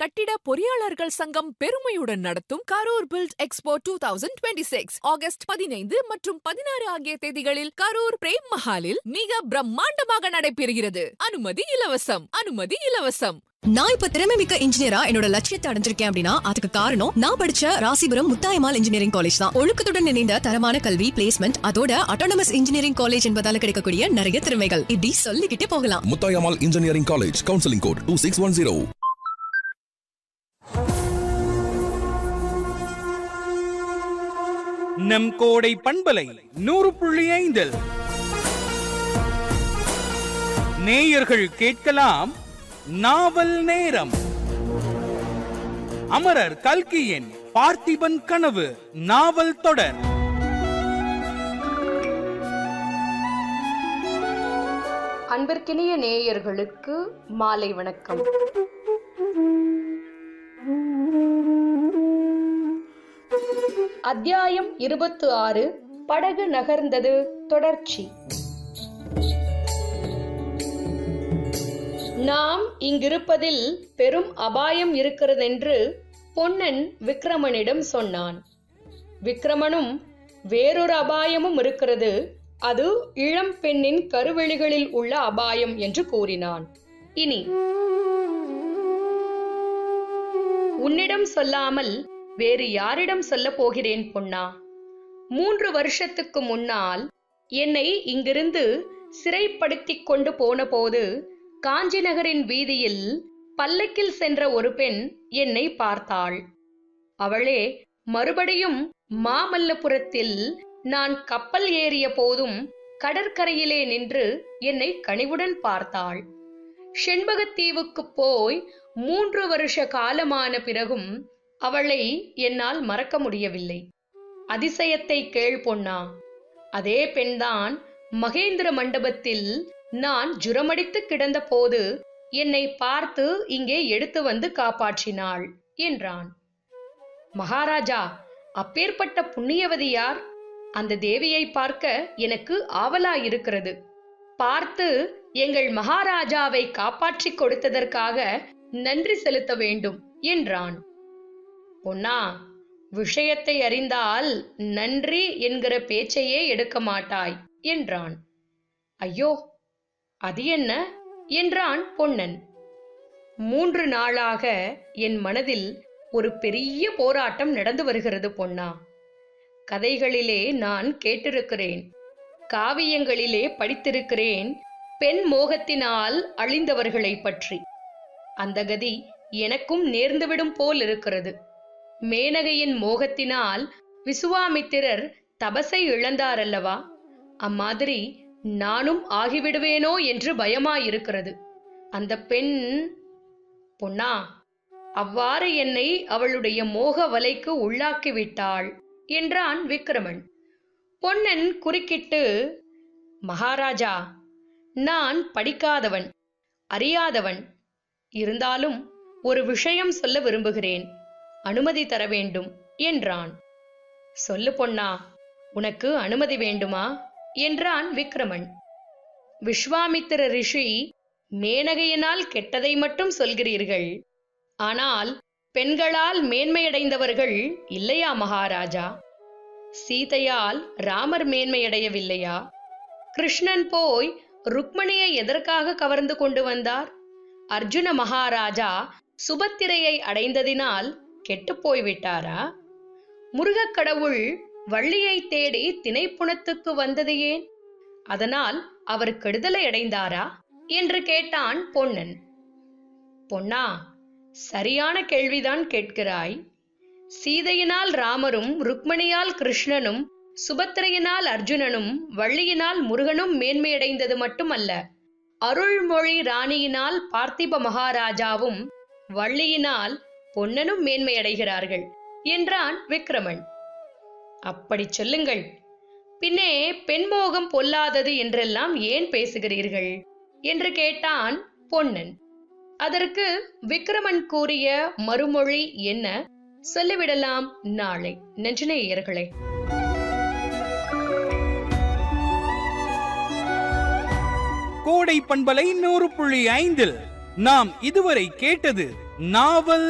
கட்டிட பொறியாளர்கள் சங்கம் பெருமையுடன் நடத்தும் Karur build expo two thousand twenty six August பதினைந்து மற்றும் பதினாறு ஆகிய தேதிகளில் கரூர் பிரேம் மஹாலில் மிக பிரம்மாண்டமாக நடைபெறுகிறது அனுமதி இலவசம் அனுமதி இலவசம் நான் இப்ப திறமை மிக்க இன்ஜினியரா என்னோட லட்சியத்தை அடைஞ்சிருக்கேன் அப்படின்னா அதுக்கு காரணம் நான் படிச்ச ராசிபுரம் முத்தாயமால் இன்ஜினியரிங் காலேஜ் தான் ஒழுக்கத்துடன் இணைந்த தரமான கல்வி பிளேஸ்மெண்ட் அதோட அட்டானமஸ் இன்ஜினியரிங் காலேஜ் என்பதால கிடைக்கக்கூடிய நிறைய திறமைகள் இப்படி சொல்லிக்கிட்டே போகலாம் Muthayammal engineering college counselling code two six one zero நம் கோடை பண்பலை நூறு புள்ளி ஐந்தில் நேயர்கள் கேட்கலாம் நாவல் நேரம் அமரர் கல்கியின் பார்த்திபன் கனவு நாவல் தொடர் அன்பிற்கினிய நேயர்களுக்கு மாலை வணக்கம் அத்தியாயம் இருபத்து ஆறு படகு நகர்ந்தது தொடர்ச்சி நாம் இங்கிருப்பதில் பெரும் அபாயம் இருக்கிறதென்று பொன்னன் விக்ரமனிடம் சொன்னான் விக்ரமனும் வேறொரு அபாயமும் இருக்கிறது அது இளம் பெண்ணின் கருவெளிகளில் உள்ள அபாயம் என்று கூறினான் இனி உன்னிடம் சொல்லாமல் வேறு யாரிடம் சொல்லப் போகிறேன் பொன்னா மூன்று வருஷத்துக்கு முன்னால் என்னை இங்கிருந்து சிறைப்படுத்திக் கொண்டு போன போது காஞ்சி நகரின் வீதியில் பல்லக்கில் சென்ற ஒரு பெண் என்னை பார்த்தாள் அவளே மறுபடியும் மாமல்லபுரத்தில் நான் கப்பல் ஏறிய போதும் கடற்கரையிலே நின்று என்னை கனிவுடன் பார்த்தாள் செண்பகத்தீவுக்கு போய் மூன்று வருஷ காலமான பிறகும் அவளை என்னால் மறக்க முடியவில்லை அதிசயத்தை கேள் பொன்னா அதே பெண்தான் மகேந்திர மண்டபத்தில் நான் ஜுரமடித்து கிடந்த போது என்னை பார்த்து இங்கே எடுத்து வந்து காப்பாற்றினாள் என்றான் மகாராஜா அப்பேற்பட்ட புண்ணியவதி யார் அந்த தேவியை பார்க்க எனக்கு ஆவலாயிருக்கிறது பார்த்து எங்கள் மகாராஜாவை காப்பாற்றிக் கொடுத்ததற்காக நன்றி செலுத்த வேண்டும் என்றான் பொன்னா விஷயத்தை அறிந்தால் நன்றி என்கிற பேச்சையே எடுக்க மாட்டாய் என்றான் ஐயோ அது என்ன என்றான் பொன்னன் மூன்று நாளாக என் மனதில் ஒரு பெரிய போராட்டம் நடந்து வருகிறது பொன்னா கதைகளிலே நான் கேட்டிருக்கிறேன் காவியங்களிலே படித்திருக்கிறேன் பெண் மோகத்தினால் அழிந்தவர்களை பற்றி அந்த கதி எனக்கும் நேர்ந்துவிடும் போல் இருக்கிறது மேனகையின் மோகத்தினால் விசுவாமித்திரர் தபசை இழந்தாரல்லவா அம்மாதிரி நானும் ஆகிவிடுவேனோ என்று பயமாயிருக்கிறது அந்த பெண் பொன்னா அவ்வாறு என்னை அவளுடைய மோக வலைக்கு உள்ளாக்கி விட்டாள் என்றான் விக்ரமன் பொன்னன் குறுக்கிட்டு மகாராஜா நான் படிக்காதவன் அறியாதவன் இருந்தாலும் ஒரு விஷயம் சொல்ல விரும்புகிறேன் அனுமதி தர வேண்டும் என்றான் சொல்லு பொன்னா உனக்கு அனுமதி வேண்டுமா என்றான் விக்ரமன் விஸ்வாமித்திர ரிஷி மேனகையினால் கெட்டதை மட்டும் சொல்கிறீர்கள் ஆனால் பெண்களால் மேன்மையடைந்தவர்கள் இல்லையா மகாராஜா சீதையால் ராமர் மேன்மையடையவில்லையா கிருஷ்ணன் போய் ருக்மணியை எதற்காக கவர்ந்து கொண்டு வந்தார் அர்ஜுன மகாராஜா சுபத்திரையை அடைந்ததினால் கெட்டுப் போய்விட்டாரா முருகக் கடவுள் வள்ளியை தேடி திணைப்புணத்துக்கு வந்தது ஏன் அதனால் அவர் கெடுதலை அடைந்தாரா என்று கேட்டான் பொன்னன் பொன்னா சரியான கேள்விதான் கேட்கிறாய் சீதையினால் ராமரும் ருக்மணியால் கிருஷ்ணனும் சுபத்திரையினால் அர்ஜுனனும் வள்ளியினால் முருகனும் மேன்மையடைந்தது மட்டுமல்ல அருள்மொழி ராணியினால் பார்த்திப மகாராஜாவும் வள்ளியினால் பொன்னனும் மேன்மையடைகிறார்கள் என்றான் விக்ரமன் அப்படி சொல்லுங்கள் பின்னே பெண்மோகம் பொல்லாதது என்றெல்லாம் ஏன் பேசுகிறீர்கள் என்று கேட்டான் பொன்னன் அதற்கு விக்ரமன் கூறிய மறுமொழி என்ன சொல்லிவிடலாம் நாளை நெஞ்சநேயர்களே கோடை பண்பலை நூறு புள்ளி ஐந்தில் நாம் இதுவரை கேட்டது நாவல்